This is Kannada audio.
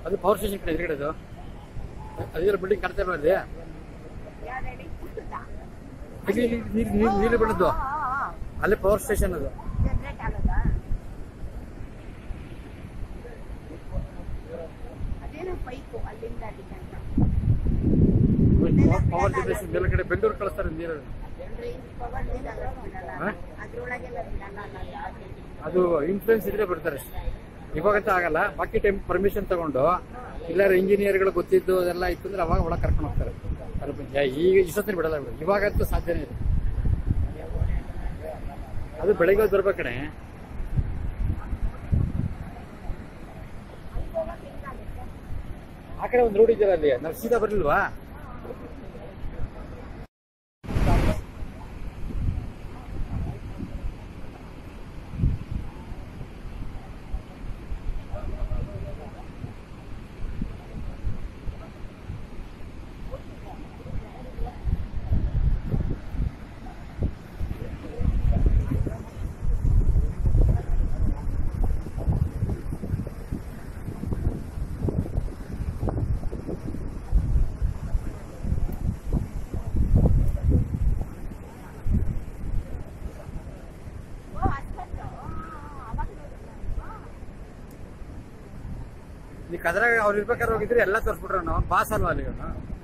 ಅದು ಪವರ್ ಸ್ಟೇಷನ್ ಕಡೆ ಎದುರುಗಡೆ ಅದು ಅದಿರೋ ಬಿಲ್ಡಿಂಗ್ ಕಾಣ್ತಾ ಇಲ್ವಾ ಅಲ್ಲಿ ಯಾವ್ದು ಇಲ್ಲಿ ಇಲ್ಲಿ ನೀರು ನೀರು ನೀರು ಬಣ್ಣದ್ದು ಅಲ್ಲಿ ಪವರ್ ಸ್ಟೇಷನ್ ಅದು ಜನರೇಟ್ ಆಗೋದಾ ಅದೇನೋ ಪೈಪು ಅಲ್ಲಿಂದ ಅಲ್ಲಿಗೆ ಅಂತ ಪವರ್ ಜನರೇಷನ್ ಮೇಲ್ಗಡೆ ಬೆಂಗಳೂರು ಕಳಿಸ್ತಾರೆ ನೀರು ಅಂದ್ರೆ ಪವರ್ ಬಿಡಲ್ಲ ಹಾ? ಅದ್ರೊಳಗೆಲ್ಲ ಬಿಡಲ್ಲ ಅಲ್ಲ ಅದು ಇನ್ಫ್ಲೂಯೆನ್ಸ್ ಇದ್ರೆ ಬಿಡ್ತಾರೆ ಇವಾಗಂತ ಆಗಲ್ಲ ಬಾಕಿ ಟೈಮ್ ಪರ್ಮಿಷನ್ ತಗೊಂಡು ಇಲ್ಲಾರ ಇಂಜಿನಿಯರ್ಗಳು ಗೊತ್ತಿದ್ದು ಅದೆಲ್ಲ ಇತ್ತು ಅಂದ್ರೆ ಅವಾಗ ಒಳಗೆ ಕರ್ಕೊಂಡು ಹೋಗ್ತಾರೆ ಸ್ವಲ್ಪ ಜ- ಈಗ ಇಷ್ಟೊತ್ತಿನ ಬಿಡಲ್ಲ ಬಿಡು ಇವಾಗಂತೂ ಸಾಧ್ಯನೇ ಇದೆ ಅದು ಬೆಳಗ್ಗೆ ಹೊತ್ತು ಬರ್ಬೇಕು ಕಣೆ ಆ ಕಡೆ ಒಂದು ರೋಡ್ ಇದೆಯಲ್ಲ ಅಲ್ಲಿ ನಾವು ಸೀದಾ ಬರ್ಲಿಲ್ವಾ ಓ ಅಷ್ಟೊಂದು ಅವಾಗ ಈ ಕದ್ರಾಗ ಅವ್ರು ಇರ್ಬೇಕಾದ್ರೆ ಹೋಗಿದ್ರೆ ಎಲ್ಲ ತೋರಿಸ್ಬಿಟ್ರು ನಾವು ಬಾಸ್ ಅಲ್ವಾ ಅಲ್ಲಿ ಅವ್ನು?